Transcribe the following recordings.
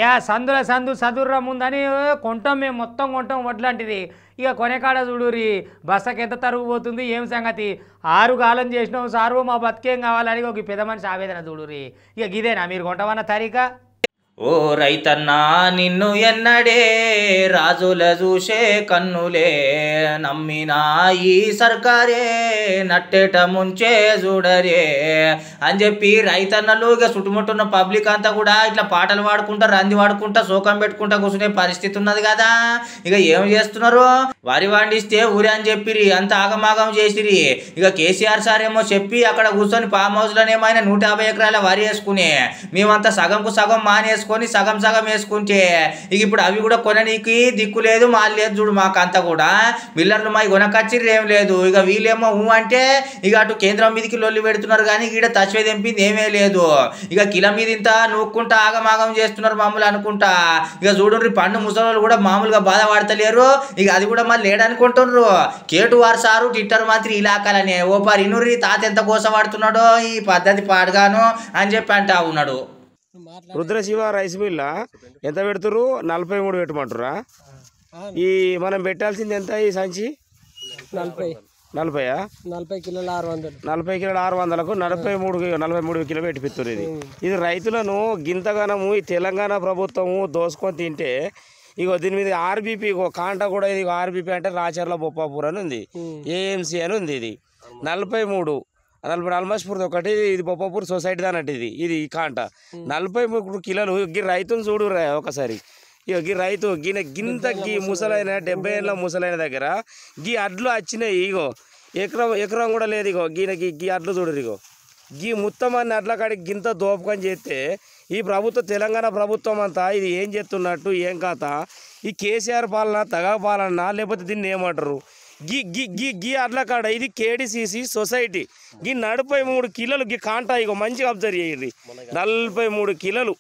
అయ్యా సందుల సందు చదుర్రా ముందని కొంటాం మేము మొత్తం కొంటాం వడ్లాంటిది ఇక కొనేకాడ చూడురి బస్సకి ఎంత తరుగు పోతుంది ఏం సంగతి ఆరు కాలం చేసినాం సారు మా బతికేం కావాలని ఒక పెద్ద మనిషి ఆవేదన చూడురి ఇక గిదేనా మీరు కొంటామన్న తరీకా ఓ రైతన్నా నిన్ను ఎన్నడే రాజుల చూసే కన్నులే నమ్మినా ఈ సర్కారే నట్టేట ముంచే చూడరే అని చెప్పి రైతన్నలు ఇక చుట్టుముట్టున్న పబ్లిక్ అంతా కూడా ఇట్లా పాటలు పాడుకుంటా రంది వాడుకుంటా శోకం పెట్టుకుంటా కూర్చునే పరిస్థితి ఉన్నది కదా ఇక ఏం చేస్తున్నారు వరి వండిస్తే ఊరే అని చెప్పిరి అంత ఆగమాగం చేసిరి ఇక కేసీఆర్ సార్ ఏమో చెప్పి అక్కడ కూర్చొని ఫామ్ హౌస్లోనేమో ఆయన నూట యాభై ఎకరాల వరి వేసుకుని మేమంతా సగంకు సగం మానేసుకొని సగం సగం వేసుకుంటే ఇక ఇప్పుడు అవి కూడా కొననీకి దిక్కు లేదు మాలు లేదు చూడు మాకంతా కూడా మిల్లర్లు మా కొనకచ్చిర్రు ఏం లేదు ఇక వీళ్ళేమో ఊ అంటే ఇక అటు కేంద్రం మీదకి లొల్లి పెడుతున్నారు కానీ ఈడ తచ్వే తెంపింది ఏమీ లేదు ఇక కిల మీద ఇంత నూక్కుంటా ఆగమాగం చేస్తున్నారు మామూలు అనుకుంటా ఇక చూడండి పండు ముసలోళ్ళు కూడా మామూలుగా బాధపడతలేరు ఇక అది కూడా మళ్ళీ లేడనుకుంటున్నారు కేటు వారు సారు ట్విట్టర్ మంత్రి ఇలాకాలని ఓ పారి ఇనురి తాత ఎంత కోసపడుతున్నాడో ఈ పద్ధతి పాడుగాను అని చెప్పి అంటా ఉన్నాడు రుద్రశివ రైస్ మిల్ల ఎంత పెడుతురు నలభై మూడు పెట్టమంటురా ఈ మనం పెట్టాల్సింది ఎంత ఈ సంచి నలభై నలభైయా నలభై కిలోలు ఆరు వందలు నలభై కిలోలు ఆరు వందలకు నలభై మూడు నలభై మూడు కిలో పెట్టిపిస్తారు ఇది ఇది రైతులను గింతగానము ఈ తెలంగాణ ప్రభుత్వము దోసుకొని తింటే ఇగో దీని మీద ఆర్బీపీ ఇగో కాంట కూడా ఇది ఆర్బీపీ అంటే రాచర్ల బొప్పాపూర్ అని ఉంది ఏఎంసీ అని ఉంది ఇది నలభై మూడు నలభై నల్మస్పూర్ ఒకటి ఇది బొప్పాపూర్ సొసైటీ అన్నట్టు ఇది ఇది ఈ కాంట నలభై మూడు కిలోలు ఈ రైతును చూడు రా ఒకసారి ఇక గీ రైతు గిన గింత గీ ముసలైన డెబ్బై ఏళ్ళ ముసలైన దగ్గర గీ అడ్లు వచ్చినాయి ఇగో ఎకరం ఎకరం కూడా లేదు ఇగో గీనకి గీ అడ్లు చూడరు ఇగో గీ మొత్తం అన్ని అడ్ల కాడికి గింత దోపకం చేస్తే ఈ ప్రభుత్వం తెలంగాణ ప్రభుత్వం అంతా ఇది ఏం చేస్తున్నట్టు ఏం కాత ఈ కేసీఆర్ పాలన తగా పాలన లేకపోతే దీన్ని ఏమంటారు గీ గీ గీ గీ అడ్ల కాడ ఇది కేడిసిసి సొసైటీ గీ నలభై మూడు కిలోలు గీ కాంటా ఇగో మంచిగా అబ్జర్వ్ చేయండి నలభై మూడు కిలోలు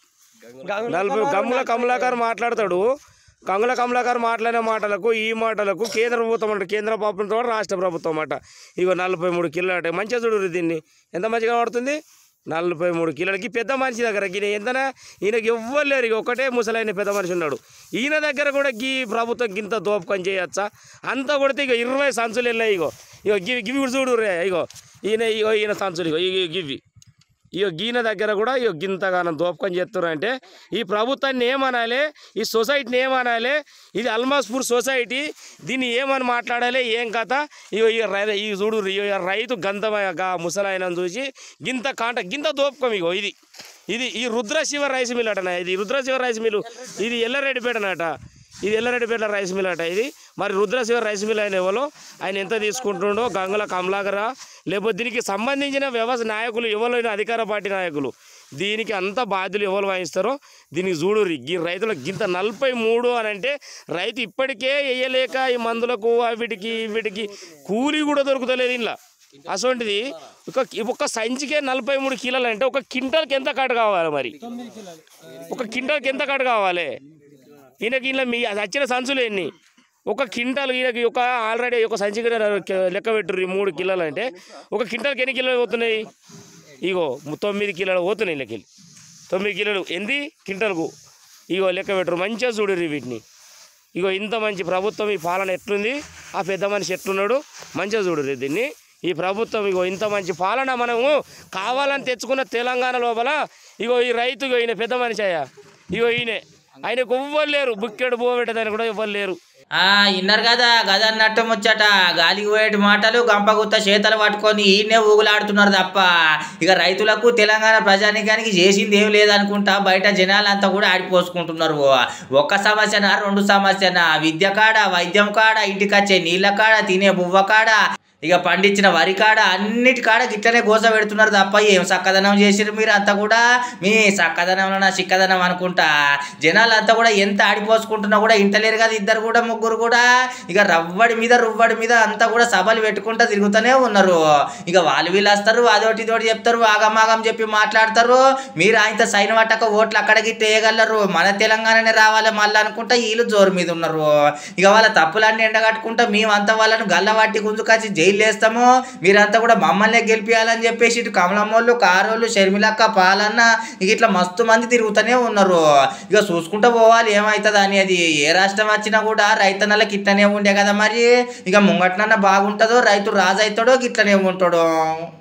నలభై గమ్ముల కమలాకర్ మాట్లాడతాడు కంగుల కమలాకర్ మాట్లాడిన మాటలకు ఈ మాటలకు కేంద్ర ప్రభుత్వం అంట కేంద్ర ప్రభుత్వం రాష్ట్ర ప్రభుత్వం అట ఇగో నలభై మూడు కిలోలు అంటే మంచిగా చూడు దీన్ని ఎంత మంచిగా పడుతుంది నలభై మూడు కిలోలకి పెద్ద మనిషి దగ్గర ఈయన ఎంతనా ఈయనకి ఎవ్వరు లేరు ఇక ఒకటే ముసలైన పెద్ద మనిషి ఉన్నాడు ఈయన దగ్గర కూడా గీ ప్రభుత్వం గింత దోపకం చేయొచ్చా అంతా కొడితే ఇక ఇరవై సంచులు వెళ్ళాయి ఇగో ఇగో గివి గివి కూడా చూడు రే ఇగో ఈయన ఇగో ఈయన సంచులు ఇగో ఇగో గివి ఇగో గీన దగ్గర కూడా ఇగో గింతగానం దోపకం చేస్తున్నారు అంటే ఈ ప్రభుత్వాన్ని ఏమనాలి ఈ సొసైటీని ఏమనాలి ఇది అల్మాస్పూర్ సొసైటీ దీన్ని ఏమని మాట్లాడాలి ఏం కథ ఇగో ఈ రై ఈ చూడు ఇగో ఈ రైతు గంధమగా ముసలాయన చూసి గింత కాంట గింత దోపకం ఇగో ఇది ఇది ఈ రుద్రశివ రైస్ మిల్ అటనా ఇది రుద్రశివ రైస్ మిల్ ఇది ఎల్లారెడ్డిపేటనట ఇది ఎల్లారెడ్డిపేట రైస్ మిల్ అట ఇది మరి రుద్రశివ రైస్ మిల్ ఆయన ఎవరో ఆయన ఎంత తీసుకుంటుండో గంగుల కమలాకర లేకపోతే దీనికి సంబంధించిన వ్యవస్థ నాయకులు ఎవరైనా అధికార పార్టీ నాయకులు దీనికి అంత బాధ్యులు ఎవరు వహిస్తారో దీనికి చూడు ఈ రైతులకు గింత నలభై మూడు అని అంటే రైతు ఇప్పటికే వేయలేక ఈ మందులకు వీటికి వీటికి కూలీ కూడా దొరుకుతలేదు ఇంట్లో అసొంటిది ఒక ఒక సంచికే నలభై మూడు కిలోలు అంటే ఒక క్వింటాల్కి ఎంత కాటు కావాలి మరి ఒక క్వింటాల్కి ఎంత కాటు కావాలి ఈయనకి ఇలా మీ వచ్చిన సంచులు ఎన్ని ఒక క్వింటాల్ ఈయనకి ఒక ఆల్రెడీ ఒక సంచి కూడా లెక్క పెట్టుర్రు ఈ మూడు కిలోలు అంటే ఒక క్వింటాల్కి ఎన్ని కిలోలు పోతున్నాయి ఇగో తొమ్మిది కిలోలు పోతున్నాయి లెక్కలు తొమ్మిది కిలోలు ఎంది క్వింటాల్కు ఇగో లెక్క పెట్టురు మంచిగా చూడరు వీటిని ఇగో ఇంత మంచి ప్రభుత్వం ఈ పాలన ఎట్లుంది ఆ పెద్ద మనిషి ఎట్లున్నాడు మంచిగా చూడరు దీన్ని ఈ ప్రభుత్వం ఇగో ఇంత మంచి పాలన మనము కావాలని తెచ్చుకున్న తెలంగాణ లోపల ఇగో ఈ రైతు ఇగో ఈయన పెద్ద మనిషి అయ్యా ఇగో ఈయనే ఆయనకు ఎవ్వరు లేరు బుక్కెడు పోబెట్టదని కూడా ఎవ్వరు లేరు ఆ ఇన్నారు కదా గద అన్నట్టు ముచ్చట గాలికి పోయేటి మాటలు గంపగుత్త చేతలు పట్టుకొని ఈయనే ఊగులాడుతున్నారు తప్ప ఇక రైతులకు తెలంగాణ ప్రజానికానికి చేసింది ఏం లేదనుకుంటా బయట జనాలంతా కూడా ఆడిపోసుకుంటున్నారు ఒక్క సమస్యనా రెండు సమస్యనా విద్య కాడ వైద్యం కాడ ఇంటికి వచ్చే నీళ్ళ కాడ తినే బువ్వ కాడ ఇక పండించిన వరి కాడ అన్నిటి కాడ గిట్లనే గోస పెడుతున్నారు తప్ప ఏం చక్కదనం చేసిరు మీరు అంతా కూడా మీ చక్కదనంలో నా చిక్కదనం అనుకుంటా జనాలంతా కూడా ఎంత ఆడిపోసుకుంటున్నా కూడా ఇంటలేరు కదా ఇద్దరు కూడా ముగ్గురు కూడా ఇక రవ్వడి మీద రువ్వడి మీద అంతా కూడా సభలు పెట్టుకుంటా తిరుగుతూనే ఉన్నారు ఇక వాళ్ళు వీళ్ళు వస్తారు అదోటి ఇదోటి చెప్తారు ఆగమాగం చెప్పి మాట్లాడతారు మీరు ఆయనతో సైన్ పట్టక ఓట్లు అక్కడ గిట్ట వేయగలరు మన తెలంగాణనే రావాలి మళ్ళీ అనుకుంటా వీళ్ళు జోరు మీద ఉన్నారు ఇక వాళ్ళ తప్పులన్నీ ఎండగట్టుకుంటా మేమంతా వాళ్ళను గల్లవాటి గుంజుకొచ్చి జైలు వేస్తాము మీరంతా కూడా మమ్మల్ని గెలిపియాలని చెప్పేసి ఇటు కమలమ్మోళ్ళు కారోళ్ళు షర్మిలక్క పాలన్న ఇక ఇట్లా మస్తు మంది తిరుగుతూనే ఉన్నారు ఇక చూసుకుంటూ పోవాలి ఏమవుతుంది అని అది ఏ రాష్ట్రం వచ్చినా కూడా రైతన్నలకి ఇట్లనే ఉండే కదా మరి ఇక ముంగట్నన్నా బాగుంటుందో రైతు రాజు అవుతాడో ఇట్లనే ఉంటాడో